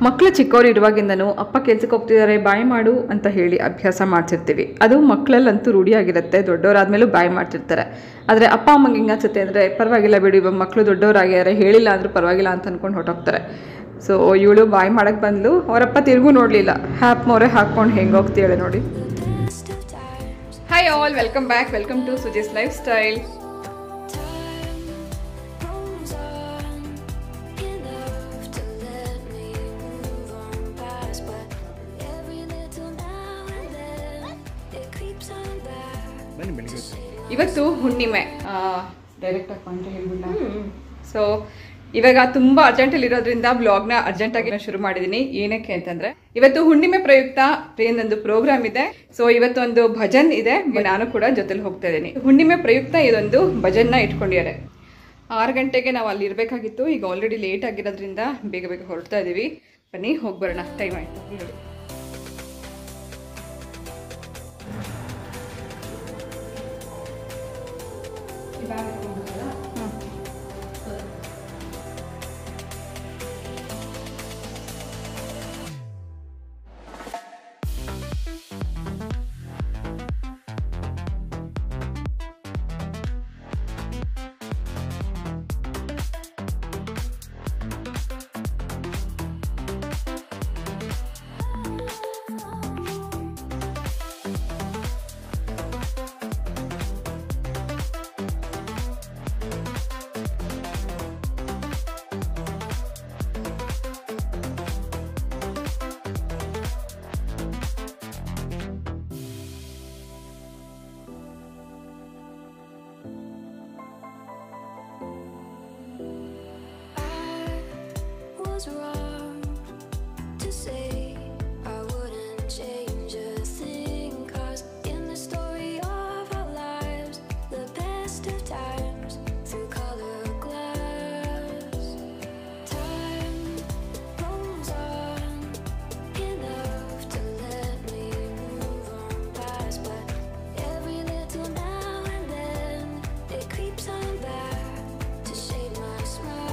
ಮಕ್ಕಳು ಚಿಕ್ಕವರು ಇರುವಾಗಿಂದನೂ ಅಪ್ಪ ಕೆಲ್ಸಕ್ಕೆ ಹೋಗ್ತಿದ್ದಾರೆ ಬಾಯ್ ಮಾಡು ಅಂತ ಹೇಳಿ ಅಭ್ಯಾಸ ಮಾಡ್ತಿರ್ತೀವಿ ಅದು ಮಕ್ಕಳಲ್ಲಂತೂ ರೂಢಿಯಾಗಿರುತ್ತೆ ದೊಡ್ಡವರಾದ್ಮೇಲೂ ಬಾಯ್ ಮಾಡ್ತಿರ್ತಾರೆ ಆದರೆ ಅಪ್ಪ ಅಮ್ಮಂಗೆ ಹಿಂಗೆ ಅನ್ಸುತ್ತೆ ಅಂದರೆ ಪರವಾಗಿಲ್ಲ ಬಿಡಿ ಇವಾಗ ಮಕ್ಕಳು ದೊಡ್ಡವರಾಗ್ಯಾರೆ ಹೇಳಿಲ್ಲ ಅಂದರೂ ಪರವಾಗಿಲ್ಲ ಅಂತ ಅಂದ್ಕೊಂಡು ಹೊರಟೋಗ್ತಾರೆ ಸೊ ಇವಳು ಬಾಯ್ ಮಾಡಕ್ಕೆ ಬಂದ್ಲು ಅವರಪ್ಪ ತಿರುಗೂ ನೋಡಲಿಲ್ಲ ಹ್ಯಾಪ್ ಮೋರೆ ಹಾಕ್ಕೊಂಡು ಹೆಂಗೆ ಹೋಗ್ತೀಳೆ ನೋಡಿ best of times. Hi all welcome back welcome to Suji's life style Time rolls on enough to let me move on past, but every little now and then it creeps on back. ಇವತ್ತು ಹುಣ್ಣಿಮೆ ಡೈರೆಕ್ಟಾಗಿ point ಹೇಳ್ಬಿಡ so ಇವಾಗ ತುಂಬ ಅರ್ಜೆಂಟಲ್ಲಿ ಇರೋದ್ರಿಂದ ಬ್ಲಾಗ್ನ ಅರ್ಜೆಂಟಾಗಿ ನಾನು ಶುರು ಮಾಡಿದ್ದೀನಿ ಏನಕ್ಕೆ ಅಂತಂದ್ರೆ ಇವತ್ತು ಹುಣ್ಣಿಮೆ ಪ್ರಯುಕ್ತ ನಂದು ಪ್ರೋಗ್ರಾಮ್ ಇದೆ ಸೊ ಇವತ್ತೊಂದು ಭಜನ್ ಇದೆ ನಾನು ಕೂಡ ಜೊತೆಲಿ ಹೋಗ್ತಾ ಇದ್ದೀನಿ ಹುಣ್ಣಿಮೆ ಪ್ರಯುಕ್ತ ಇದೊಂದು ಭಜನ್ನ ಇಟ್ಕೊಂಡಿದ್ದಾರೆ ಆರು ಗಂಟೆಗೆ ನಾವು ಅಲ್ಲಿ ಇರಬೇಕಾಗಿತ್ತು ಈಗ ಆಲ್ರೆಡಿ ಲೇಟ್ ಆಗಿರೋದ್ರಿಂದ ಬೇಗ ಬೇಗ ಹೊರಡ್ತಾ ಇದ್ದೀವಿ ಬನ್ನಿ ಹೋಗಿ ಬರೋಣ ಟೈಮ್ ಆಯ್ತು ನೋಡಿ I was wrong to say I wouldn't change a thing. 'Cause in the story of our lives, the best of times through color glass, time rolls on enough to let me move on past. But every little now and then, it creeps on back to shade my smile.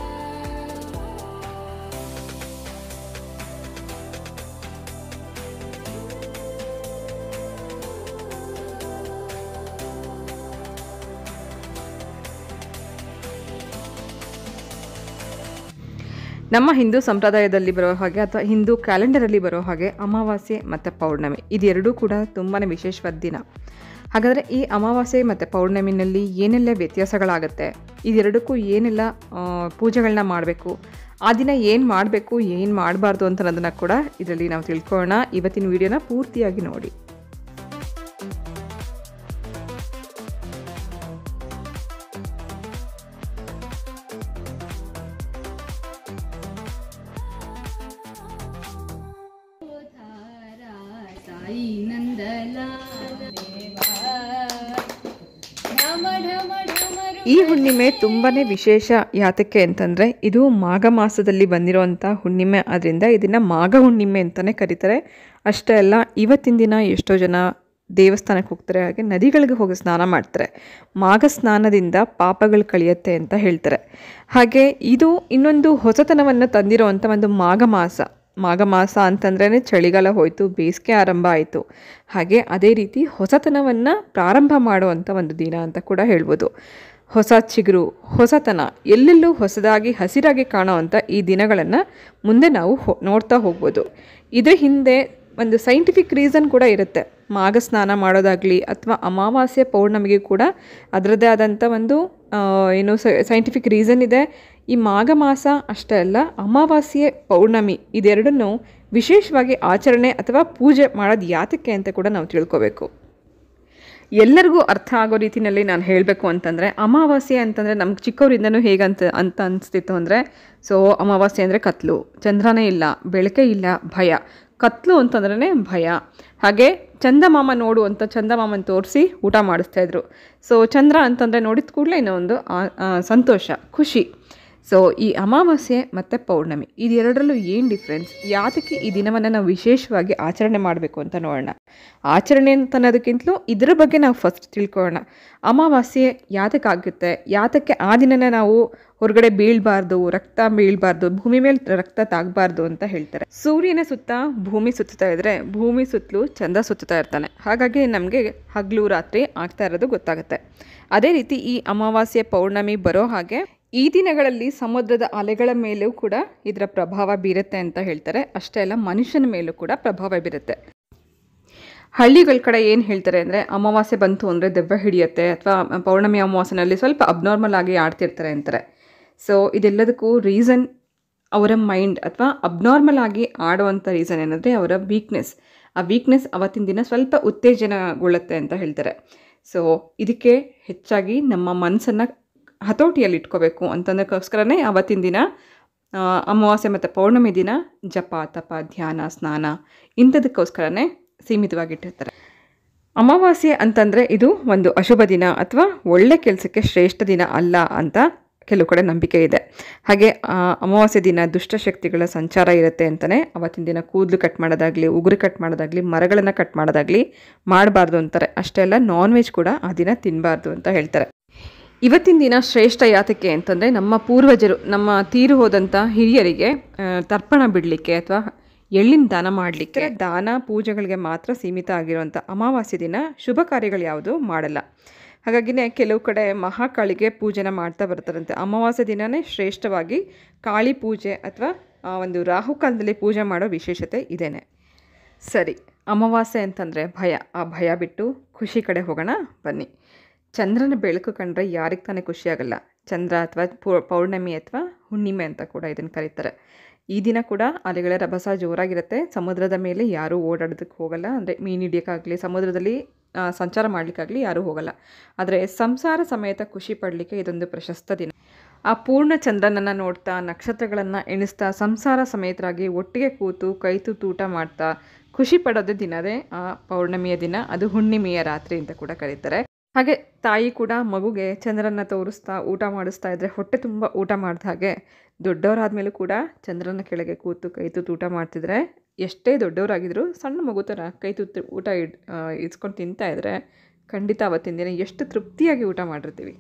ನಮ್ಮ ಹಿಂದೂ ಸಂಪ್ರದಾಯದಲ್ಲಿ ಬರೋ ಹಾಗೆ ಅಥವಾ ಹಿಂದೂ ಕ್ಯಾಲೆಂಡರಲ್ಲಿ ಬರೋ ಹಾಗೆ ಅಮಾವಾಸ್ಯೆ ಮತ್ತು ಪೌರ್ಣಮಿ ಇದೆರಡೂ ಕೂಡ ತುಂಬಾ ವಿಶೇಷವಾದ ದಿನ ಹಾಗಾದರೆ ಈ ಅಮಾವಾಸ್ಯೆ ಮತ್ತು ಪೌರ್ಣಮಿನಲ್ಲಿ ಏನೆಲ್ಲ ವ್ಯತ್ಯಾಸಗಳಾಗುತ್ತೆ ಇದೆರಡಕ್ಕೂ ಏನೆಲ್ಲ ಆ, ಪೂಜೆಗಳನ್ನ ಮಾಡಬೇಕು ಆ ದಿನ ಏನು ಮಾಡಬೇಕು ಏನು ಮಾಡಬಾರ್ದು ಅಂತ ಅನ್ನೋದನ್ನು ಕೂಡ ಇದರಲ್ಲಿ ನಾವು ತಿಳ್ಕೊಳ್ಳೋಣ ಇವತ್ತಿನ ವಿಡಿಯೋನ ಪೂರ್ತಿಯಾಗಿ ನೋಡಿ धारा साई नंदलाल देवा ढम ढम ढमरू ಈ ಹುಣ್ಣಿಮೆ ತುಂಬಾ ವಿಶೇಷ ಯಾತಕ್ಕೆ ಅಂತಂದರೆ ಇದು ಮಾಘ ಮಾಸದಲ್ಲಿ ಬಂದಿರೋವಂಥ ಹುಣ್ಣಿಮೆ ಆದ್ದರಿಂದ ಇದನ್ನು ಮಾಘ ಹುಣ್ಣಿಮೆ ಅಂತಲೇ ಕರೀತಾರೆ ಅಷ್ಟೇ ಅಲ್ಲ ಇವತ್ತಿನ ದಿನ ಎಷ್ಟೋ ಜನ ದೇವಸ್ಥಾನಕ್ಕೆ ಹೋಗ್ತಾರೆ ಹಾಗೆ ನದಿಗಳಿಗೆ ಹೋಗಿ ಸ್ನಾನ ಮಾಡ್ತಾರೆ ಮಾಘ ಸ್ನಾನದಿಂದ ಪಾಪಗಳು ಕಳಿಯುತ್ತೆ ಅಂತ ಹೇಳ್ತಾರೆ ಹಾಗೆ ಇದು ಇನ್ನೊಂದು ಹೊಸತನವನ್ನು ತಂದಿರೋವಂಥ ಒಂದು ಮಾಘ ಮಾಸ ಮಾಘ ಮಾಸ ಅಂತಂದ್ರೇ ಚಳಿಗಾಲ ಹೋಯಿತು ಬೇಸಿಗೆ ಆರಂಭ ಆಯಿತು ಹಾಗೆ ಅದೇ ರೀತಿ ಹೊಸತನವನ್ನು ಪ್ರಾರಂಭ ಮಾಡುವಂಥ ಒಂದು ದಿನ ಅಂತ ಕೂಡ ಹೇಳ್ಬೋದು ಹೊಸ ಚಿಗುರು ಹೊಸತನ ಎಲ್ಲೆಲ್ಲೂ ಹೊಸದಾಗಿ ಹಸಿರಾಗಿ ಕಾಣೋವಂಥ ಈ ದಿನಗಳನ್ನು ಮುಂದೆ ನಾವು ಹೋ ನೋಡ್ತಾ ಹೋಗ್ಬೋದು ಇದ್ರ ಹಿಂದೆ ಒಂದು ಸೈಂಟಿಫಿಕ್ ರೀಸನ್ ಕೂಡ ಇರುತ್ತೆ ಮಾಘ ಸ್ನಾನ ಮಾಡೋದಾಗಲಿ ಅಥವಾ ಅಮಾವಾಸ್ಯೆ ಪೌರ್ಣಮಿಗೆ ಕೂಡ ಅದರದ್ದೇ ಆದಂಥ ಒಂದು ಆ, ಏನು ಸೈಂಟಿಫಿಕ್ ರೀಸನ್ ಇದೆ ಈ ಮಾಘ ಮಾಸ ಅಷ್ಟೇ ಅಲ್ಲ ಅಮಾವಾಸ್ಯೆ ಪೌರ್ಣಮಿ ಇದೆರಡನ್ನು ವಿಶೇಷವಾಗಿ ಆಚರಣೆ ಅಥವಾ ಪೂಜೆ ಮಾಡೋದು ಯಾತಕ್ಕೆ ಅಂತ ಕೂಡ ನಾವು ತಿಳ್ಕೊಬೇಕು ಎಲ್ಲರಿಗೂ ಅರ್ಥ ಆಗೋ ರೀತಿಯಲ್ಲಿ ನಾನು ಹೇಳಬೇಕು ಅಂತಂದರೆ ಅಮಾವಾಸ್ಯೆ ಅಂತಂದರೆ ನಮ್ಗೆ ಚಿಕ್ಕವರಿಂದನೂ ಹೇಗಂತ ಅಂತ ಅನಿಸ್ತಿತ್ತು ಅಂದರೆ ಸೊ ಅಮಾವಾಸ್ಯೆ ಅಂದರೆ ಕತ್ಲು ಚಂದ್ರನೇ ಇಲ್ಲ ಬೆಳಕೆ ಇಲ್ಲ ಭಯ ಕತ್ಲು ಅಂತಂದ್ರೇ ಭಯ ಹಾಗೆ ಚಂದಮಾಮ ನೋಡು ಅಂತ ಚಂದಮಾಮನ ತೋರಿಸಿ ಊಟ ಮಾಡಿಸ್ತಾಯಿದ್ರು ಸೊ ಚಂದ್ರ ಅಂತಂದರೆ ನೋಡಿದ ಕೂಡಲೇ ಇನ್ನೂ ಒಂದು ಆ- ಆ, ಸಂತೋಷ ಖುಷಿ ಸೊ ಈ ಅಮಾವಾಸ್ಯೆ ಮತ್ತು ಪೌರ್ಣಮಿ ಇದೆರಡರಲ್ಲೂ ಏನು ಡಿಫ್ರೆನ್ಸ್ ಯಾತಕ್ಕೆ ಈ ದಿನವನ್ನು ನಾವು ವಿಶೇಷವಾಗಿ ಆಚರಣೆ ಮಾಡಬೇಕು ಅಂತ ನೋಡೋಣ ಆಚರಣೆ ಅಂತ ಅನ್ನೋದಕ್ಕಿಂತಲೂ ಇದರ ಬಗ್ಗೆ ನಾವು ಫಸ್ಟ್ ತಿಳ್ಕೊಳ್ಳೋಣ ಅಮಾವಾಸ್ಯೆ ಯಾತಕ್ಕಾಗುತ್ತೆ ಯಾತಕ್ಕೆ ಆ ದಿನನ ನಾವು ಹೊರಗಡೆ ಬೀಳಬಾರ್ದು ರಕ್ತ ಬೀಳಬಾರ್ದು ಭೂಮಿ ಮೇಲೆ ರಕ್ತ ತಾಗಬಾರ್ದು ಅಂತ ಹೇಳ್ತಾರೆ ಸೂರ್ಯನ ಸುತ್ತ ಭೂಮಿ ಸುತ್ತಾ ಇದ್ರೆ ಭೂಮಿ ಸುತ್ತಲೂ ಚಂದ ಸುತ್ತಾ ಇರ್ತಾನೆ ಹಾಗಾಗಿ ನಮಗೆ ಹಗಲು ರಾತ್ರಿ ಆಗ್ತಾ ಇರೋದು ಗೊತ್ತಾಗುತ್ತೆ ಅದೇ ರೀತಿ ಈ ಅಮಾವಾಸ್ಯೆ ಪೌರ್ಣಮಿ ಬರೋ ಹಾಗೆ ಈ ದಿನಗಳಲ್ಲಿ ಸಮುದ್ರದ ಅಲೆಗಳ ಮೇಲೂ ಕೂಡ ಇದರ ಪ್ರಭಾವ ಬೀರುತ್ತೆ ಅಂತ ಹೇಳ್ತಾರೆ ಅಷ್ಟೇ ಅಲ್ಲ ಮನುಷ್ಯನ ಮೇಲೂ ಕೂಡ ಪ್ರಭಾವ ಬೀರುತ್ತೆ ಹಳ್ಳಿಗಳ ಕಡೆ ಏನು ಹೇಳ್ತಾರೆ ಅಂದರೆ ಅಮಾವಾಸ್ಯೆ ಬಂತು ಅಂದರೆ ದೆವ್ವ ಹಿಡಿಯುತ್ತೆ ಅಥವಾ ಪೌರ್ಣಮಿ ಅಮಾವಾಸ್ಯೆನಲ್ಲಿ ಸ್ವಲ್ಪ ಅಬ್ನಾರ್ಮಲ್ ಆಗಿ ಆಡ್ತಿರ್ತಾರೆ ಅಂತಾರೆ ಸೊ ಇದೆಲ್ಲದಕ್ಕೂ ರೀಸನ್ ಅವರ ಮೈಂಡ್ ಅಥವಾ ಅಬ್ನಾರ್ಮಲ್ ಆಗಿ ಆಡುವಂಥ ರೀಸನ್ ಏನಂದರೆ ಅವರ ವೀಕ್ನೆಸ್ ಆ ವೀಕ್ನೆಸ್ ಅವತ್ತಿನ ದಿನ ಸ್ವಲ್ಪ ಉತ್ತೇಜನಗೊಳ್ಳುತ್ತೆ ಅಂತ ಹೇಳ್ತಾರೆ ಸೊ ಇದಕ್ಕೆ ಹೆಚ್ಚಾಗಿ ನಮ್ಮ ಮನಸ್ಸನ್ನು ಹತೋಟಿಯಲ್ಲಿ ಇಟ್ಕೋಬೇಕು ಅಂತಂದಕ್ಕೋಸ್ಕರನೇ ಅವತ್ತಿನ ದಿನ ಆ, ಅಮಾವಾಸ್ಯೆ ಮತ್ತು ಪೌರ್ಣಮಿ ದಿನ ಜಪ ತಪ ಧ್ಯಾನ ಸ್ನಾನ ಇಂಥದಕ್ಕೋಸ್ಕರನೇ ಸೀಮಿತವಾಗಿಟ್ಟಿರ್ತಾರೆ ಅಮಾವಾಸ್ಯೆ ಅಂತಂದರೆ ಇದು ಒಂದು ಅಶುಭ ದಿನ ಅಥವಾ ಒಳ್ಳೆ ಕೆಲಸಕ್ಕೆ ಶ್ರೇಷ್ಠ ದಿನ ಅಲ್ಲ ಅಂತ ಕೆಲವು ಕಡೆ ನಂಬಿಕೆ ಇದೆ ಹಾಗೆ ಆ, ಅಮಾವಾಸ್ಯೆ ದಿನ ದುಷ್ಟಶಕ್ತಿಗಳ ಸಂಚಾರ ಇರುತ್ತೆ ಅಂತಲೇ ಅವತ್ತಿನ ದಿನ ಕೂದಲು ಕಟ್ ಮಾಡೋದಾಗಲಿ ಉಗುರು ಕಟ್ ಮಾಡೋದಾಗಲಿ ಮರಗಳನ್ನು ಕಟ್ ಮಾಡೋದಾಗಲಿ ಮಾಡಬಾರ್ದು ಅಂತಾರೆ ಅಷ್ಟೇ ಅಲ್ಲ ನಾನ್ ವೆಜ್ ಕೂಡ ಆ ದಿನ ತಿನ್ನಬಾರ್ದು ಅಂತ ಹೇಳ್ತಾರೆ ಇವತ್ತಿನ ದಿನ ಶ್ರೇಷ್ಠ ಯಾತಕ್ಕೆ ಅಂತಂದರೆ ನಮ್ಮ ಪೂರ್ವಜರು ನಮ್ಮ ತೀರು ಹೋದಂಥ ಹಿರಿಯರಿಗೆ ಆ, ತರ್ಪಣ ಬಿಡಲಿಕ್ಕೆ ಅಥವಾ ಎಳ್ಳಿನ ದಾನ ಮಾಡಲಿಕ್ಕೆ ದಾನ ಪೂಜೆಗಳಿಗೆ ಮಾತ್ರ ಸೀಮಿತ ಆಗಿರುವಂಥ ಅಮಾವಾಸ್ಯೆ ದಿನ ಶುಭ ಕಾರ್ಯಗಳು ಯಾವುದು ಮಾಡಲ್ಲ ಹಾಗಾಗಿನೇ ಕೆಲವು ಕಡೆ ಮಹಾಕಾಳಿಗೆ ಪೂಜೆನ ಮಾಡ್ತಾ ಬರ್ತಾರಂತೆ ಅಮಾವಾಸ್ಯೆ ದಿನವೇ ಶ್ರೇಷ್ಠವಾಗಿ ಕಾಳಿ ಪೂಜೆ ಅಥವಾ ಆ, ಒಂದು ರಾಹುಕಾಲದಲ್ಲಿ ಪೂಜೆ ಮಾಡೋ ವಿಶೇಷತೆ ಇದೇನೆ ಸರಿ ಅಮಾವಾಸ್ಯೆ ಅಂತಂದರೆ ಭಯ ಆ ಭಯ ಬಿಟ್ಟು ಖುಷಿ ಕಡೆ ಹೋಗೋಣ ಬನ್ನಿ ಚಂದ್ರನ ಬೆಳಕು ಕಂಡ್ರೆ ಯಾರಿಗೆ ತಾನೇ ಖುಷಿ ಆಗಲ್ಲ ಚಂದ್ರ ಅಥವಾ ಪೌ- ಪೌರ್ಣಮಿ ಅಥವಾ ಹುಣ್ಣಿಮೆ ಅಂತ ಕೂಡ ಇದನ್ನು ಕರೀತಾರೆ ಈ ದಿನ ಕೂಡ ಅಲೆಗಳ ರಭಸ ಜೋರಾಗಿರುತ್ತೆ ಸಮುದ್ರದ ಮೇಲೆ ಯಾರೂ ಓಡಾಡೋದಕ್ಕೆ ಹೋಗಲ್ಲ ಅಂದರೆ ಮೀನು ಹಿಡಿಯೋಕ್ಕಾಗಲಿ ಸಮುದ್ರದಲ್ಲಿ ಆ, ಸಂಚಾರ ಮಾಡಲಿಕ್ಕಾಗಲಿ ಯಾರೂ ಹೋಗಲ್ಲ ಆದರೆ ಸಂಸಾರ ಸಮೇತ ಖುಷಿ ಪಡಲಿಕ್ಕೆ ಇದೊಂದು ಪ್ರಶಸ್ತ ದಿನ ಆ ಪೂರ್ಣ ಚಂದ್ರನನ್ನು ನೋಡ್ತಾ ನಕ್ಷತ್ರಗಳನ್ನು ಎಣಿಸ್ತಾ ಸಂಸಾರ ಸಮೇತರಾಗಿ ಒಟ್ಟಿಗೆ ಕೂತು ಕೈ ತುತ್ತು ಊಟ ಮಾಡ್ತಾ ಖುಷಿ ಪಡೋದು ದಿನವೇ ಆ ಪೌರ್ಣಮಿಯ ದಿನ ಅದು ಹುಣ್ಣಿಮೆಯ ರಾತ್ರಿ ಅಂತ ಕೂಡ ಕರೀತಾರೆ ಹಾಗೆ ತಾಯಿ ಕೂಡ ಮಗುಗೆ ಚಂದ್ರನ ತೋರಿಸ್ತಾ ಊಟ ಮಾಡಿಸ್ತಾ ಇದ್ರೆ ಹೊಟ್ಟೆ ತುಂಬ ಊಟ ಮಾಡಿದ ಹಾಗೆ ದೊಡ್ಡವರಾದ್ಮೇಲೂ ಕೂಡ ಚಂದ್ರನ ಕೆಳಗೆ ಕೂತು ಕೈ ತುತ್ತು ಊಟ ಮಾಡ್ತಿದ್ರೆ ಎಷ್ಟೇ ದೊಡ್ಡವರಾಗಿದ್ದರೂ ಸಣ್ಣ ಮಗು ಥರ ಕೈ ತುತ್ತು ಊಟ ಇಡ್ ಇಸ್ಕೊಂಡು ತಿಂತಾ ಇದ್ರೆ ಖಂಡಿತ ಅವತ್ತಿನ ದಿನ ಎಷ್ಟು ತೃಪ್ತಿಯಾಗಿ ಊಟ ಮಾಡಿರ್ತೀವಿ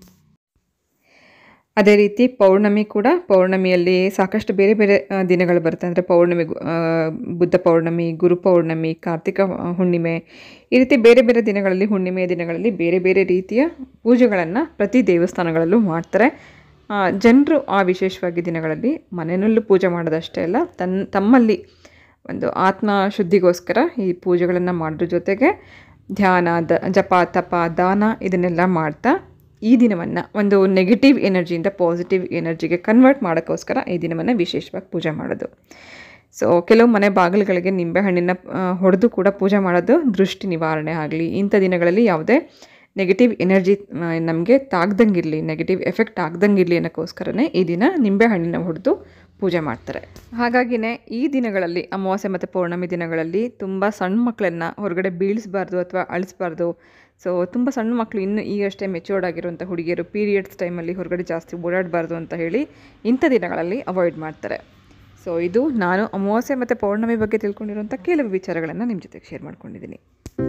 ಅದೇ ರೀತಿ ಪೌರ್ಣಮಿ ಕೂಡ ಪೌರ್ಣಮಿಯಲ್ಲಿ ಸಾಕಷ್ಟು ಬೇರೆ ಬೇರೆ ಆ, ದಿನಗಳು ಬರುತ್ತೆ ಅಂದರೆ ಪೌರ್ಣಮಿ ಗು- ಆ, ಬುದ್ಧ ಪೌರ್ಣಮಿ ಗುರು ಪೌರ್ಣಮಿ ಕಾರ್ತಿಕ ಆ, ಹುಣ್ಣಿಮೆ ಈ ರೀತಿ ಬೇರೆ ಬೇರೆ ದಿನಗಳಲ್ಲಿ ಹುಣ್ಣಿಮೆಯ ದಿನಗಳಲ್ಲಿ ಬೇರೆ ಬೇರೆ ರೀತಿಯ ಪೂಜೆಗಳನ್ನು ಪ್ರತಿ ದೇವಸ್ಥಾನಗಳಲ್ಲೂ ಮಾಡ್ತಾರೆ ಜನರು ಆ ವಿಶೇಷವಾಗಿ ದಿನಗಳಲ್ಲಿ ಮನೆಯಲ್ಲೂ ಪೂಜೆ ಮಾಡೋದಷ್ಟೇ ಅಲ್ಲ ತನ್ನ ತಮ್ಮಲ್ಲಿ ಒಂದು ಆತ್ಮ ಶುದ್ಧಿಗೋಸ್ಕರ ಈ ಪೂಜೆಗಳನ್ನು ಮಾಡೋದ್ರ ಜೊತೆಗೆ ಧ್ಯಾನ ದ ಜಪ ತಪ ದಾನ ಇದನ್ನೆಲ್ಲ ಮಾಡ್ತಾ ಈ ದಿನವನ್ನು ಒಂದು ನೆಗೆಟಿವ್ ಎನರ್ಜಿಯಿಂದ ಪಾಸಿಟಿವ್ ಎನರ್ಜಿಗೆ ಕನ್ವರ್ಟ್ ಮಾಡೋಕ್ಕೋಸ್ಕರ ಈ ದಿನವನ್ನು ವಿಶೇಷವಾಗಿ ಪೂಜೆ ಮಾಡೋದು ಸೊ ಕೆಲವು ಮನೆ ಬಾಗಿಲುಗಳಿಗೆ ನಿಂಬೆಹಣ್ಣಿನ ಹೊಡೆದು ಕೂಡ ಪೂಜೆ ಮಾಡೋದು ದೃಷ್ಟಿ ನಿವಾರಣೆ ಆಗಲಿ ಇಂಥ ದಿನಗಳಲ್ಲಿ ಯಾವುದೇ ನೆಗೆಟಿವ್ ಎನರ್ಜಿ ನಮಗೆ ತಾಗ್ದಂಗಿರಲಿ ನೆಗೆಟಿವ್ ಎಫೆಕ್ಟ್ ಆಗ್ದಂಗಿರಲಿ ಅನ್ನೋಕ್ಕೋಸ್ಕರನೇ ಈ ದಿನ ನಿಂಬೆಹಣ್ಣಿನ ಹೊಡೆದು ಪೂಜೆ ಮಾಡ್ತಾರೆ ಹಾಗಾಗಿನೇ ಈ ದಿನಗಳಲ್ಲಿ ಅಮಾವಾಸ್ಯೆ ಮತ್ತು ಪೌರ್ಣಮಿ ದಿನಗಳಲ್ಲಿ ತುಂಬ ಸಣ್ಣ ಮಕ್ಕಳನ್ನು ಹೊರಗಡೆ ಬೀಳಿಸಬಾರ್ದು ಅಥವಾ ಅಳಿಸ್ಬಾರ್ದು ಸೊ ತುಂಬ ಸಣ್ಣ ಮಕ್ಕಳು ಇನ್ನೂ ಈಗಷ್ಟೇ ಮೆಚೂರ್ಡ್ ಆಗಿರುವಂಥ ಹುಡುಗಿಯರು ಪೀರಿಯಡ್ಸ್ ಟೈಮಲ್ಲಿ ಹೊರಗಡೆ ಜಾಸ್ತಿ ಓಡಾಡಬಾರ್ದು ಅಂತ ಹೇಳಿ ಇಂಥ ದಿನಗಳಲ್ಲಿ ಅವಾಯ್ಡ್ ಮಾಡ್ತಾರೆ ಸೊ ಇದು ನಾನು ಅಮಾವಾಸ್ಯೆ ಮತ್ತು ಪೌರ್ಣಮಿ ಬಗ್ಗೆ ತಿಳ್ಕೊಂಡಿರುವಂಥ ಕೆಲವು ವಿಚಾರಗಳನ್ನು ನಿಮ್ಮ ಜೊತೆಗೆ ಶೇರ್ ಮಾಡ್ಕೊಂಡಿದ್ದೀನಿ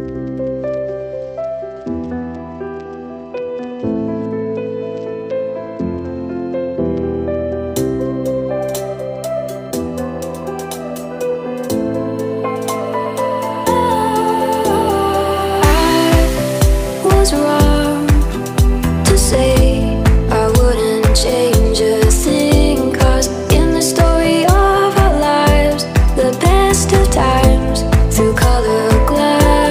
I was wrong to say I wouldn't change a thing. Cause in the story of our lives, the best of times through color glass.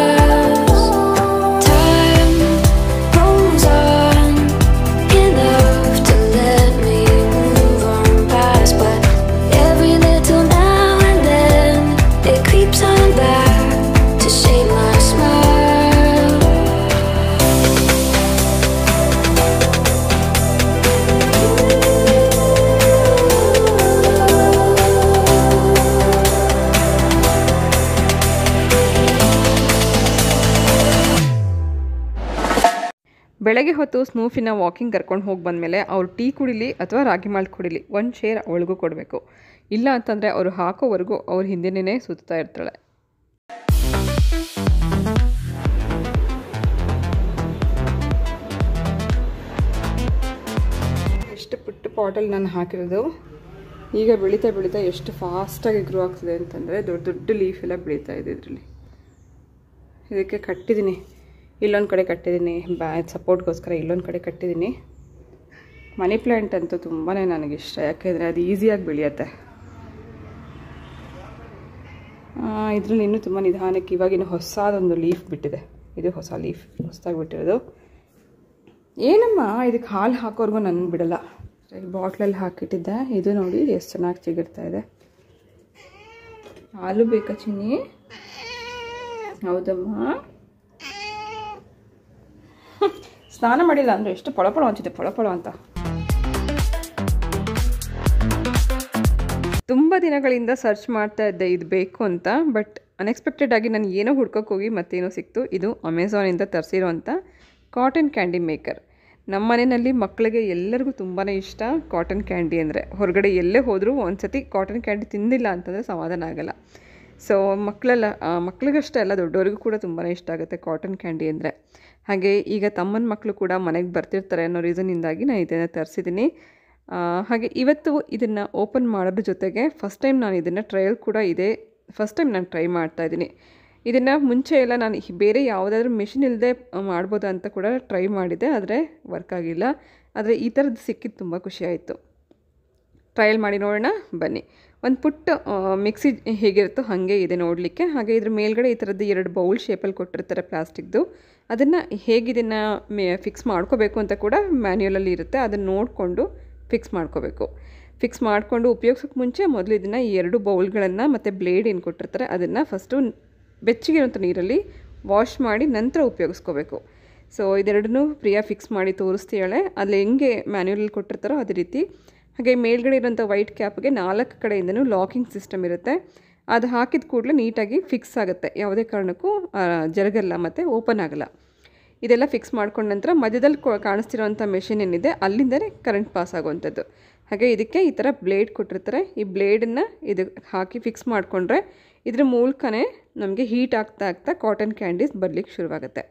ಬೆಳಗ್ಗೆ ಹೊತ್ತು ಸ್ನೂಫಿನ ವಾಕಿಂಗ್ ಕರ್ಕೊಂಡು ಹೋಗಿ ಬಂದಮೇಲೆ ಅವ್ರು ಟೀ ಕುಡಿಲಿ ಅಥವಾ ರಾಗಿ ಮಾಲ್ಟ್ ಕುಡಿಲಿ ಒಂದು ಶೇರ್ ಅವಳಿಗೂ ಕೊಡಬೇಕು ಇಲ್ಲ ಅಂತಂದರೆ ಅವರು ಹಾಕೋವರೆಗೂ ಅವ್ರ ಹಿಂದೆನೇ ಸುತ್ತಾ ಇರ್ತಾಳೆ ಎಷ್ಟು ಪುಟ್ಟ ಪಾಟಲ್ಲಿ ನಾನು ಹಾಕಿರೋದು ಈಗ ಬೆಳೀತಾ ಬೆಳೀತಾ ಎಷ್ಟು ಫಾಸ್ಟಾಗಿ ಗ್ರೋ ಆಗ್ತಿದೆ ಅಂತಂದರೆ ದೊಡ್ಡ ದೊಡ್ಡ ಲೀಫ್ ಎಲ್ಲ ಬೆಳೀತಾ ಇದೆ ಇದರಲ್ಲಿ ಇದಕ್ಕೆ ಕಟ್ಟಿದ್ದೀನಿ ಇಲ್ಲೊಂದು ಕಡೆ ಕಟ್ಟಿದ್ದೀನಿ ಬ್ಯಾ ಸಪೋರ್ಟ್ಗೋಸ್ಕರ ಇಲ್ಲೊಂದು ಕಡೆ ಕಟ್ಟಿದ್ದೀನಿ ಮನಿ ಪ್ಲ್ಯಾಂಟ್ ಅಂತೂ ತುಂಬಾ ನನಗೆ ಇಷ್ಟ ಯಾಕೆಂದರೆ ಅದು ಈಸಿಯಾಗಿ ಬೆಳೆಯುತ್ತೆ ಇದರಲ್ಲಿ ಇನ್ನೂ ತುಂಬ ನಿಧಾನಕ್ಕೆ ಇವಾಗಿನ ಹೊಸದೊಂದು ಲೀಫ್ ಬಿಟ್ಟಿದೆ ಇದು ಹೊಸ ಲೀಫ್ ಹೊಸದಾಗಿ ಬಿಟ್ಟಿರೋದು ಏನಮ್ಮ ಇದಕ್ಕೆ ಹಾಲು ಹಾಕೋರ್ಗು ನನ್ನ ಬಿಡಲ್ಲ ಈ ಬಾಟ್ಲಲ್ಲಿ ಹಾಕಿಟ್ಟಿದ್ದೆ ಇದು ನೋಡಿ ಎಷ್ಟು ಚೆನ್ನಾಗಿ ಚಿಗುರ್ತಾ ಇದೆ ಹಾಲು ಬೇಕಾ ಚಿನ್ನಿ ಹೌದಮ್ಮ ಸ್ನಾನ ಮಾಡಿಲ್ಲ ಅಂದರೆ ಎಷ್ಟು ಪಳಪಳ ಅಂತಿದೆ ಪಳಪಳ ಅಂತ ತುಂಬ ದಿನಗಳಿಂದ ಸರ್ಚ್ ಮಾಡ್ತಾ ಇದ್ದೆ ಇದು ಬೇಕು ಅಂತ ಬಟ್ ಅನ್ಎಕ್ಸ್ಪೆಕ್ಟೆಡ್ ಆಗಿ ನಾನು ಏನೋ ಹುಡ್ಕೋಕೆ ಹೋಗಿ ಮತ್ತೇನೋ ಸಿಕ್ತು ಇದು ಅಮೆಝಾನಿಂದ ತರಿಸಿರೋಂಥ ಕಾಟನ್ ಕ್ಯಾಂಡಿ ಮೇಕರ್ ನಮ್ಮ ಮನೆಯಲ್ಲಿ ಮಕ್ಕಳಿಗೆ ಎಲ್ಲರಿಗೂ ತುಂಬಾ ಇಷ್ಟ ಕಾಟನ್ ಕ್ಯಾಂಡಿ ಅಂದರೆ ಹೊರಗಡೆ ಎಲ್ಲೇ ಹೋದರೂ ಒಂದ್ಸತಿ ಕಾಟನ್ ಕ್ಯಾಂಡಿ ತಿಂದಿಲ್ಲ ಅಂತಂದರೆ ಸಮಾಧಾನ ಆಗಲ್ಲ ಸೊ ಮಕ್ಕಳೆಲ್ಲ ಮಕ್ಕಳಿಗಷ್ಟೇ ಅಲ್ಲ ದೊಡ್ಡವರಿಗೂ ಕೂಡ ತುಂಬಾ ಇಷ್ಟ ಆಗುತ್ತೆ ಕಾಟನ್ ಕ್ಯಾಂಡಿ ಅಂದರೆ ಹಾಗೆ ಈಗ ತಮ್ಮನ ಮಕ್ಕಳು ಕೂಡ ಮನೆಗೆ ಬರ್ತಿರ್ತಾರೆ ಅನ್ನೋ ರೀಸನ್ನಿಂದಾಗಿ ನಾನು ಇದನ್ನು ತರಿಸಿದ್ದೀನಿ ಹಾಗೆ ಇವತ್ತು ಇದನ್ನು ಓಪನ್ ಮಾಡೋದ್ರ ಜೊತೆಗೆ ಫಸ್ಟ್ ಟೈಮ್ ನಾನು ಇದನ್ನು ಟ್ರಯಲ್ ಕೂಡ ಇದೆ ಫಸ್ಟ್ ಟೈಮ್ ನಾನು ಟ್ರೈ ಮಾಡ್ತಾ ಇದ್ದೀನಿ ಇದನ್ನು ಮುಂಚೆ ಎಲ್ಲ ನಾನು ಹಿ- ಬೇರೆ ಯಾವುದಾದ್ರೂ ಮಿಷಿನ್ ಇಲ್ಲದೆ ಮಾಡ್ಬೋದಾ ಅಂತ ಕೂಡ ಟ್ರೈ ಮಾಡಿದೆ ಆದರೆ ವರ್ಕ್ ಆಗಿಲ್ಲ ಆದರೆ ಈ ಥರದ್ದು ಸಿಕ್ಕಿದ್ದು ತುಂಬ ಖುಷಿಯಾಯಿತು ಟ್ರಯಲ್ ಮಾಡಿ ನೋಡೋಣ ಬನ್ನಿ ಒಂದು ಪುಟ್ಟ ಆ, ಮಿಕ್ಸಿ ಹೇಗಿರುತ್ತೋ ಹಾಗೆ ಇದೆ ನೋಡಲಿಕ್ಕೆ ಹಾಗೆ ಇದ್ರ ಮೇಲ್ಗಡೆ ಈ ಥರದ್ದು ಎರಡು ಬೌಲ್ ಶೇಪಲ್ಲಿ ಕೊಟ್ಟಿರ್ತಾರೆ ಪ್ಲಾಸ್ಟಿಕ್ದು ಅದನ್ನು ಹೇಗೆ ಇದನ್ನು ಮೇ ಫಿಕ್ಸ್ ಮಾಡ್ಕೋಬೇಕು ಅಂತ ಕೂಡ ಮ್ಯಾನ್ಯುಯಲಲ್ಲಿ ಇರುತ್ತೆ ಅದನ್ನು ನೋಡಿಕೊಂಡು ಫಿಕ್ಸ್ ಮಾಡ್ಕೋಬೇಕು ಫಿಕ್ಸ್ ಮಾಡಿಕೊಂಡು ಉಪಯೋಗಿಸೋಕೆ ಮುಂಚೆ ಮೊದಲು ಇದನ್ನು ಈ ಎರಡು ಬೌಲ್ಗಳನ್ನು ಮತ್ತು ಬ್ಲೇಡ್ ಏನು ಕೊಟ್ಟಿರ್ತಾರೆ ಅದನ್ನು ಫಸ್ಟು ಬೆಚ್ಚಗಿರುವಂಥ ನೀರಲ್ಲಿ ವಾಶ್ ಮಾಡಿ ನಂತರ ಉಪಯೋಗಿಸ್ಕೋಬೇಕು ಸೊ ಇದೆರಡನ್ನೂ ಪ್ರಿಯಾ ಫಿಕ್ಸ್ ಮಾಡಿ ತೋರಿಸ್ತೀಯಾಳೆ ಅಲ್ಲಿ ಹೆಂಗೆ ಮ್ಯಾನ್ಯುವಲ್ ಕೊಟ್ಟಿರ್ತಾರೋ ಅದೇ ರೀತಿ ಹಾಗೆ ಮೇಲ್ಗಡೆ ಇರೋಂಥ ವೈಟ್ ಕ್ಯಾಪ್ಗೆ ನಾಲ್ಕು ಕಡೆಯಿಂದನೂ ಲಾಕಿಂಗ್ ಸಿಸ್ಟಮ್ ಇರುತ್ತೆ ಅದು ಹಾಕಿದ ಕೂಡಲೇ ನೀಟಾಗಿ ಫಿಕ್ಸ್ ಆಗುತ್ತೆ ಯಾವುದೇ ಕಾರಣಕ್ಕೂ ಆ, ಜರಗಲ್ಲ ಮತ್ತು ಓಪನ್ ಆಗಲ್ಲ ಇದೆಲ್ಲ ಫಿಕ್ಸ್ ಮಾಡ್ಕೊಂಡ ನಂತರ ಮಧ್ಯದಲ್ಲಿ ಕೊ- ಕಾಣಿಸ್ತಿರೋಂಥ ಮೆಷಿನ್ ಏನಿದೆ ಅಲ್ಲಿಂದಲೇ ಕರೆಂಟ್ ಪಾಸ್ ಆಗುವಂಥದ್ದು ಹಾಗೆ ಇದಕ್ಕೆ ಈ ಥರ ಬ್ಲೇಡ್ ಕೊಟ್ಟಿರ್ತಾರೆ ಈ ಬ್ಲೇಡನ್ನು ಇದು ಹಾಕಿ ಫಿಕ್ಸ್ ಮಾಡಿಕೊಂಡ್ರೆ ಇದ್ರ ಮೂಲಕನೇ ನಮಗೆ ಹೀಟ್ ಆಗ್ತಾ ಆಗ್ತಾ ಕಾಟನ್ ಕ್ಯಾಂಡೀಸ್ ಬರಲಿಕ್ಕೆ ಶುರುವಾಗುತ್ತೆ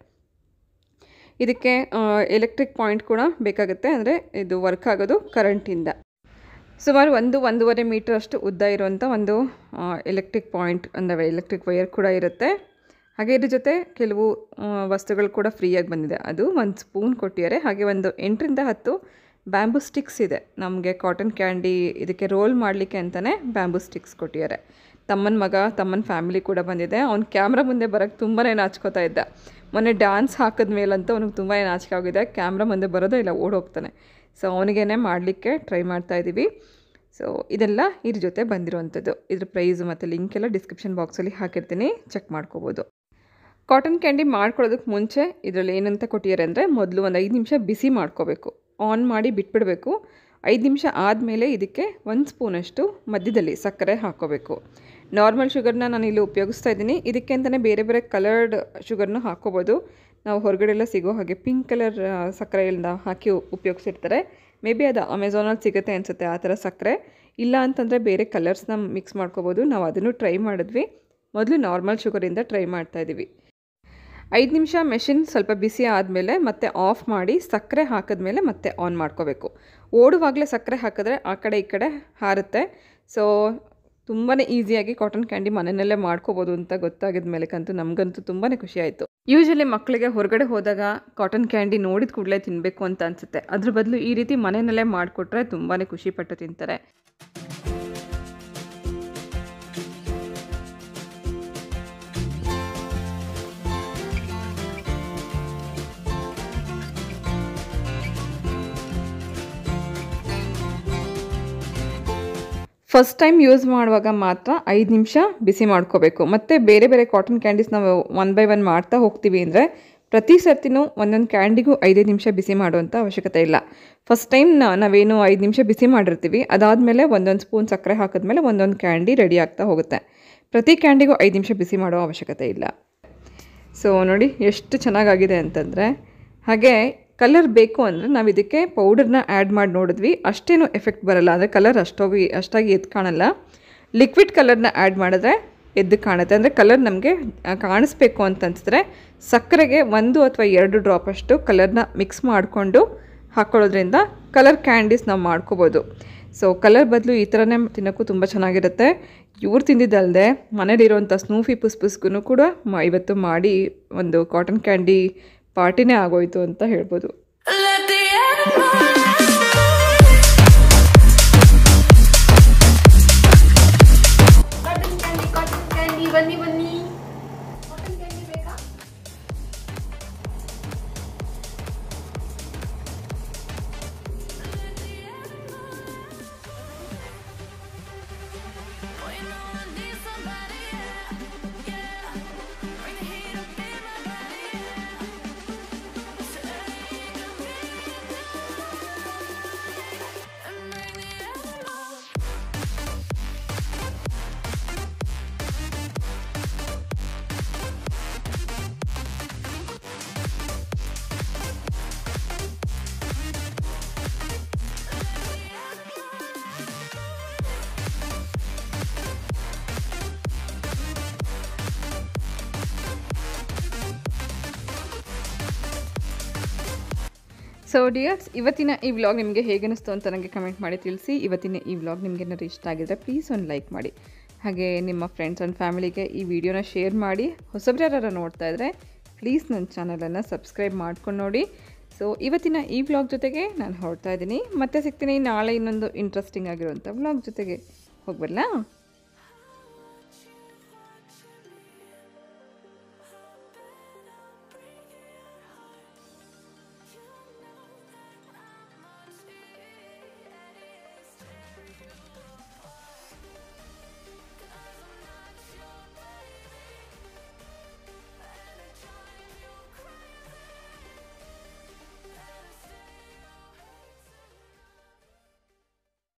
ಇದಕ್ಕೆ ಎಲೆಕ್ಟ್ರಿಕ್ ಪಾಯಿಂಟ್ ಕೂಡ ಬೇಕಾಗುತ್ತೆ ಅಂದರೆ ಇದು ವರ್ಕ್ ಆಗೋದು ಕರೆಂಟಿಂದ ಸುಮಾರು ಒಂದು ಒಂದೂವರೆ ಮೀಟರ್ ಅಷ್ಟು ಉದ್ದ ಇರುವಂಥ ಒಂದು ಎಲೆಕ್ಟ್ರಿಕ್ ಪಾಯಿಂಟ್ ಅಂದರೆ ಎಲೆಕ್ಟ್ರಿಕ್ ವೈರ್ ಕೂಡ ಇರುತ್ತೆ ಹಾಗೆ ಇದ್ರ ಜೊತೆ ಕೆಲವು ಆ, ವಸ್ತುಗಳು ಕೂಡ ಫ್ರೀಯಾಗಿ ಬಂದಿದೆ ಅದು ಒಂದು ಸ್ಪೂನ್ ಕೊಟ್ಟಿದ್ದಾರೆ ಹಾಗೆ ಒಂದು ಎಂಟರಿಂದ ಹತ್ತು ಬ್ಯಾಂಬೂ ಸ್ಟಿಕ್ಸ್ ಇದೆ ನಮಗೆ ಕಾಟನ್ ಕ್ಯಾಂಡಿ ಇದಕ್ಕೆ ರೋಲ್ ಮಾಡಲಿಕ್ಕೆ ಅಂತಲೇ ಬ್ಯಾಂಬೂ ಸ್ಟಿಕ್ಸ್ ಕೊಟ್ಟಿದ್ದಾರೆ ತಮ್ಮನ ಮಗ ತಮ್ಮನ ಫ್ಯಾಮಿಲಿ ಕೂಡ ಬಂದಿದೆ ಅವ್ನು ಕ್ಯಾಮ್ರಾ ಮುಂದೆ ಬರೋಕ್ಕೆ ತುಂಬಾ ನಾಚ್ಕೋತಾ ಇದ್ದ ಮೊನ್ನೆ ಡ್ಯಾನ್ಸ್ ಹಾಕಿದ ಮೇಲಂತೂ ಅವ್ನಿಗೆ ತುಂಬಾ ನಾಚಿಕೆ ಆಗಿದೆ ಕ್ಯಾಮ್ರಾ ಮುಂದೆ ಬರೋದೇ ಇಲ್ಲ ಓಡೋಗ್ತಾನೆ ಸೊ ಅವನಿಗೇನೆ ಮಾಡಲಿಕ್ಕೆ ಟ್ರೈ ಮಾಡ್ತಾ ಇದ್ದೀವಿ ಸೊ ಇದೆಲ್ಲ ಇದ್ರ ಜೊತೆ ಬಂದಿರುವಂಥದ್ದು ಇದ್ರ ಪ್ರೈಸ್ ಮತ್ತು ಲಿಂಕ್ ಎಲ್ಲ ಡಿಸ್ಕ್ರಿಪ್ಷನ್ ಬಾಕ್ಸಲ್ಲಿ ಹಾಕಿರ್ತೀನಿ ಚೆಕ್ ಮಾಡ್ಕೋಬೋದು ಕಾಟನ್ ಕ್ಯಾಂಡಿ ಮಾಡ್ಕೊಳ್ಳೋದಕ್ಕೆ ಮುಂಚೆ ಇದರಲ್ಲಿ ಏನಂತ ಕೊಟ್ಟಿದ್ದಾರೆ ಅಂದರೆ ಮೊದಲು ಒಂದು ಐದು ನಿಮಿಷ ಬಿಸಿ ಮಾಡ್ಕೋಬೇಕು ಆನ್ ಮಾಡಿ ಬಿಟ್ಬಿಡಬೇಕು ಐದು ನಿಮಿಷ ಆದಮೇಲೆ ಇದಕ್ಕೆ ಒಂದು ಸ್ಪೂನಷ್ಟು ಮಧ್ಯದಲ್ಲಿ ಸಕ್ಕರೆ ಹಾಕ್ಕೋಬೇಕು ನಾರ್ಮಲ್ ಶುಗರ್ನ ನಾನು ಇಲ್ಲಿ ಉಪಯೋಗಿಸ್ತಾ ಇದ್ದೀನಿ ಇದಕ್ಕೆ ಅಂತಲೇ ಬೇರೆ ಬೇರೆ ಕಲರ್ಡ್ ಶುಗರ್ನ ಹಾಕ್ಕೋಬೋದು ನಾವು ಹೊರಗಡೆ ಎಲ್ಲ ಸಿಗೋ ಹಾಗೆ ಪಿಂಕ್ ಕಲರ್ ಸಕ್ಕರೆಯಿಂದ ಹಾಕಿ ಉ- ಉಪಯೋಗಿಸಿರ್ತಾರೆ ಮೇ ಬಿ ಅದು ಅಮೆಝಾನಲ್ಲಿ ಸಿಗುತ್ತೆ ಅನಿಸುತ್ತೆ ಆ ಥರ ಸಕ್ಕರೆ ಇಲ್ಲ ಅಂತಂದರೆ ಬೇರೆ ಕಲರ್ಸ್ನ ಮಿಕ್ಸ್ ಮಾಡ್ಕೋಬೋದು ನಾವು ಅದನ್ನು ಟ್ರೈ ಮಾಡಿದ್ವಿ ಮೊದಲು ನಾರ್ಮಲ್ ಶುಗರಿಂದ ಟ್ರೈ ಮಾಡ್ತಾ ಇದ್ದೀವಿ ಐದು ನಿಮಿಷ ಮೆಷಿನ್ ಸ್ವಲ್ಪ ಬಿಸಿ ಆದಮೇಲೆ ಮತ್ತೆ ಆಫ್ ಮಾಡಿ ಸಕ್ಕರೆ ಹಾಕಿದ್ಮೇಲೆ ಮತ್ತೆ ಆನ್ ಮಾಡ್ಕೋಬೇಕು ಓಡುವಾಗಲೇ ಸಕ್ಕರೆ ಹಾಕಿದ್ರೆ ಆ ಕಡೆ ಈ ಕಡೆ ಹಾರುತ್ತೆ ಸೊ ತುಂಬಾ ಈಸಿಯಾಗಿ ಕಾಟನ್ ಕ್ಯಾಂಡಿ ಮನೆಯಲ್ಲೇ ಮಾಡ್ಕೋಬೋದು ಅಂತ ಗೊತ್ತಾಗಿದ ಮೇಲೆಕಂತೂ ನಮಗಂತೂ ತುಂಬಾ ಖುಷಿ ಆಯಿತು ಯೂಶಲಿ ಮಕ್ಕಳಿಗೆ ಹೊರಗಡೆ ಹೋದಾಗ ಕಾಟನ್ ಕ್ಯಾಂಡಿ ನೋಡಿದ ಕೂಡಲೇ ತಿನ್ನಬೇಕು ಅಂತ ಅನಿಸುತ್ತೆ ಅದ್ರ ಬದಲು ಈ ರೀತಿ ಮನೆಯಲ್ಲೇ ಮಾಡಿಕೊಟ್ರೆ ತುಂಬಾ ಖುಷಿಪಟ್ಟು ತಿಂತಾರೆ ಫಸ್ಟ್ ಟೈಮ್ ಯೂಸ್ ಮಾಡುವಾಗ ಮಾತ್ರ ಐದು ನಿಮಿಷ ಬಿಸಿ ಮಾಡ್ಕೋಬೇಕು ಮತ್ತು ಬೇರೆ ಬೇರೆ ಕಾಟನ್ ಕ್ಯಾಂಡೀಸ್ ನಾವು ಒನ್ ಬೈ ಒನ್ ಮಾಡ್ತಾ ಹೋಗ್ತೀವಿ ಅಂದರೆ ಪ್ರತಿ ಸರ್ತಿನೂ ಒಂದೊಂದು ಕ್ಯಾಂಡಿಗೂ ಐದೈದು ನಿಮಿಷ ಬಿಸಿ ಮಾಡುವಂಥ ಅವಶ್ಯಕತೆ ಇಲ್ಲ ಫಸ್ಟ್ ಟೈಮ್ ನಾವೇನು ಐದು ನಿಮಿಷ ಬಿಸಿ ಮಾಡಿರ್ತೀವಿ ಅದಾದಮೇಲೆ ಒಂದೊಂದು ಸ್ಪೂನ್ ಸಕ್ಕರೆ ಹಾಕಿದ್ಮೇಲೆ ಒಂದೊಂದು ಕ್ಯಾಂಡಿ ರೆಡಿ ಆಗ್ತಾ ಹೋಗುತ್ತೆ ಪ್ರತಿ ಕ್ಯಾಂಡಿಗೂ ಐದು ನಿಮಿಷ ಬಿಸಿ ಮಾಡೋ ಅವಶ್ಯಕತೆ ಇಲ್ಲ ಸೊ ನೋಡಿ ಎಷ್ಟು ಚೆನ್ನಾಗಾಗಿದೆ ಅಂತಂದರೆ ಹಾಗೆ ಕಲರ್ ಬೇಕು ಅಂದರೆ ನಾವು ಇದಕ್ಕೆ ಪೌಡರ್ನ ಆ್ಯಡ್ ಮಾಡಿ ನೋಡಿದ್ವಿ ಅಷ್ಟೇನು ಎಫೆಕ್ಟ್ ಬರಲ್ಲ ಅಂದರೆ ಕಲರ್ ಅಷ್ಟೋಗಿ ಅಷ್ಟಾಗಿ ಎದ್ದು ಕಾಣಲ್ಲ ಲಿಕ್ವಿಡ್ ಕಲರ್ನ ಆ್ಯಡ್ ಮಾಡಿದ್ರೆ ಎದ್ದು ಕಾಣುತ್ತೆ ಅಂದರೆ ಕಲರ್ ನಮಗೆ ಕಾಣಿಸ್ಬೇಕು ಅಂತ ಅನ್ಸಿದ್ರೆ ಸಕ್ಕರೆಗೆ ಒಂದು ಅಥವಾ ಎರಡು ಡ್ರಾಪ್ ಅಷ್ಟು ಕಲರ್ನ ಮಿಕ್ಸ್ ಮಾಡಿಕೊಂಡು ಹಾಕ್ಕೊಳ್ಳೋದ್ರಿಂದ ಕಲರ್ ಕ್ಯಾಂಡೀಸ್ ನಾವು ಮಾಡ್ಕೋಬೋದು ಸೊ ಕಲರ್ ಬದಲು ಈ ಥರನೇ ತಿನ್ನೋಕ್ಕೂ ತುಂಬ ಚೆನ್ನಾಗಿರುತ್ತೆ ಇವ್ರು ತಿಂದಿದ್ದಲ್ಲದೆ ಮನೇಲಿರೋಂಥ ಸ್ನೂಫಿ ಪುಸ್ ಪುಸ್ಗೂ ಕೂಡ ಮ ಇವತ್ತು ಮಾಡಿ ಒಂದು ಕಾಟನ್ ಕ್ಯಾಂಡಿ ಪಾರ್ಟಿನೇ ಆಗೋಯ್ತು ಅಂತ ಹೇಳ್ಬೋದು Let the animals cotton candy cotton candy ಬನ್ನಿ ಬನ್ನಿ ಕಾಟನ್ ಕ್ಯಾಂಡಿ ಬೇಕಾ ಸೊ ಡಿಯರ್ಸ್ ಇವತ್ತಿನ ಈ ವ್ಲಾಗ್ ನಿಮಗೆ ಹೇಗೆ ಅನಿಸ್ತು ಅಂತ ನನಗೆ ಕಮೆಂಟ್ ಮಾಡಿ ತಿಳಿಸಿ ಇವತ್ತಿನ ಈ ವ್ಲಾಗ್ ನಿಮಗೆ ಏನಾದ್ರು ಇಷ್ಟ ಆಗಿದ್ರೆ ಪ್ಲೀಸ್ ಒಂದು ಲೈಕ್ ಮಾಡಿ ಹಾಗೆ ನಿಮ್ಮ ಫ್ರೆಂಡ್ಸ್ ಆ್ಯಂಡ್ ಫ್ಯಾಮಿಲಿಗೆ ಈ ವಿಡಿಯೋನ ಶೇರ್ ಮಾಡಿ ಹೊಸಬ್ರು ಯಾರು ನೋಡ್ತಾ ಇದ್ದರೆ ಪ್ಲೀಸ್ ನನ್ನ ಚಾನಲನ್ನು ಸಬ್ಸ್ಕ್ರೈಬ್ ಮಾಡ್ಕೊಂಡು ನೋಡಿ ಸೊ ಇವತ್ತಿನ ಈ ವ್ಲಾಗ್ ಜೊತೆಗೆ ನಾನು ಹೊರಡ್ತಾ ಇದ್ದೀನಿ ಮತ್ತೆ ಸಿಗ್ತೀನಿ ನಾಳೆ ಇನ್ನೊಂದು ಇಂಟ್ರೆಸ್ಟಿಂಗ್ ಆಗಿರುವಂಥ ವ್ಲಾಗ್ ಜೊತೆಗೆ ಹೋಗ್ಬರಲಾ